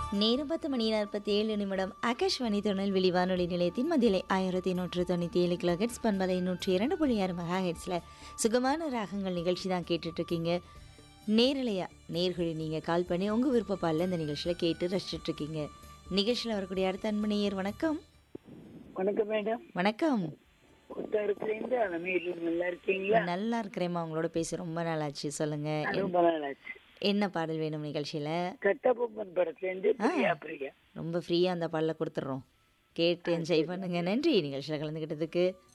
நேரம் பத்து மணி நாற்பத்தி ஏழு நிமிடம் ஆகாஷ்வாணி திருநெல்வேலி வானொலி நிலையத்தின் மதிலை ஆயிரத்தி நூற்று தொண்ணூற்றி ஏழு கிலோ ஹெட்ஸ் பண்பலை நூற்றி இரண்டு புள்ளி ஆறு மெகா ஹெட்ஸில் சுகமான ராகங்கள் நிகழ்ச்சி தான் கேட்டுட்ருக்கீங்க நேரலையா நேர்களை நீங்கள் கால் பண்ணி உங்கள் விருப்பப்பாலில் இந்த நிகழ்ச்சியில் கேட்டு ரசிச்சிட்ருக்கீங்க நிகழ்ச்சியில் வரக்கூடிய அடுத்த அன்பனையர் வணக்கம் வணக்கம் மேடம் வணக்கம் புத்தாரத்துலேருந்து அலமையில நல்லா இருக்கீங்களா நல்லா இருக்கிறேம்மா உங்களோட பேசி ரொம்ப நாளாச்சு சொல்லுங்க ரொம்ப நாள் ஆச்சு என்ன பாடல் வேணும் நிகழ்ச்சியில் கட்டபொம்மன் படத்துலேருந்து பிரியா பிரியா ரொம்ப ஃப்ரீயாக அந்த பாடலை கொடுத்துட்றோம் கேட்டு என்ஜாய் பண்ணுங்க நன்றி நிகழ்ச்சியில் கலந்துக்கிட்டதுக்கு